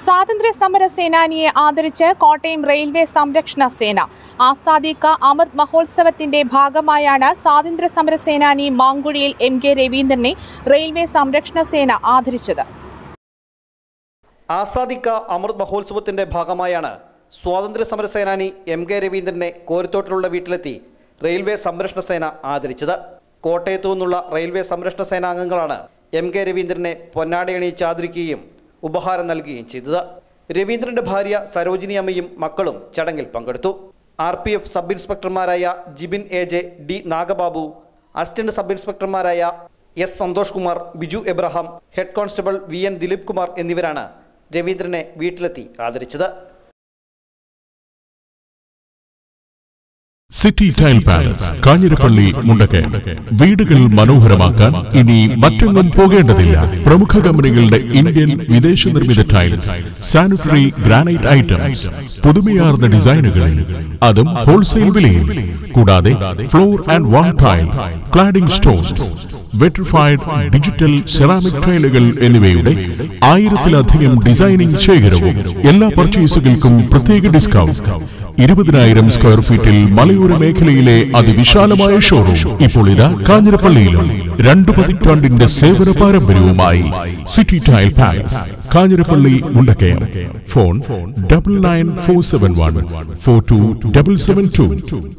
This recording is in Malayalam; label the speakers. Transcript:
Speaker 1: സ്വാതന്ത്ര്യ സമര സേനാനിയെ ആദരിച്ച് കോട്ടയം റെയിൽവേ സംരക്ഷണ സേന ആസാദി കാ അമൃത് മഹോത്സവത്തിന്റെ ഭാഗമായാണ് സ്വാതന്ത്ര്യ സമര സേനാനി മാങ്കുഴിയിൽ എം കെ രവീന്ദ്രനെ റെയിൽവേ സംരക്ഷണ സേന ആദരിച്ചത്
Speaker 2: ആസാദിക്ക അമൃത് മഹോത്സവത്തിന്റെ ഭാഗമായാണ് സ്വാതന്ത്ര്യ സമര സേനാനി എം കെ രവീന്ദ്രനെ കോരിത്തോട്ടിലുള്ള വീട്ടിലെത്തി റെയിൽവേ സംരക്ഷണ സേന ആദരിച്ചത് കോട്ടയത്തു നിന്നുള്ള റെയിൽവേ സംരക്ഷണ സേനാംഗങ്ങളാണ് എം കെ രവീന്ദ്രനെ പൊന്നാടയണിയിച്ച് ആദരിക്കുകയും ഉപഹാരം നൽകുകയും ചെയ്തത് രവീന്ദ്രന്റെ ഭാര്യ സരോജിനി അമ്മയും മക്കളും ചടങ്ങിൽ പങ്കെടുത്തു ആർ പി എഫ് സബ് ഇൻസ്പെക്ടർമാരായ Jibin A J D Nagababu assistant sub ഇൻസ്പെക്ടർമാരായ S Santhosh Kumar Biju Abraham head constable V N Dileep Kumar എന്നിവരാണ് രവീന്ദ്രനെ വീട്ടിലെത്തി ആദരിച്ചത്
Speaker 3: city tile palace Kanjirappally Mundakayam വീടുകൾ മനോഹരമാക്കാൻ ഇനി മറ്റെങ്ങും പോകേണ്ടതില്ല പ്രമുഖ കമ്പനികളുടെ ഇന്ത്യൻ വിദേശ നിർമ്മിത ടൈൽസ് സാനിറ്ററി ഗ്രാനൈറ്റ് ഐറ്റംസ് പുതുമയാർന്ന ഡിസൈനുകളിൽ അതും ഹോൾസെയിൽ വിലയിൽ കൂടാതെ floor and wall tile cladding stones vitrified digital ceramic ടൈലുകൾ എന്നിവയുടെ ആയിരത്തിലധികം ഡിസൈനിംഗ് ശേഖരവും എല്ലാ പർച്ചേസുകൾക്കും പ്രത്യേക ഡിസ്കൗണ്ട് ഇരുപതിനായിരം സ്ക്വയർ ഫീറ്റിൽ മലയോര മേഖലയിലെ അതിവിശാലമായ ഷോറൂം ഇപ്പോൾ ഇതാ കാഞ്ഞിരപ്പള്ളിയിലും രണ്ടു പതിറ്റാണ്ടിന്റെ സേവന പാരമ്പര്യവുമായി city tile palace Kanjirappally Mundakayam phone double nine four seven one four two double seven to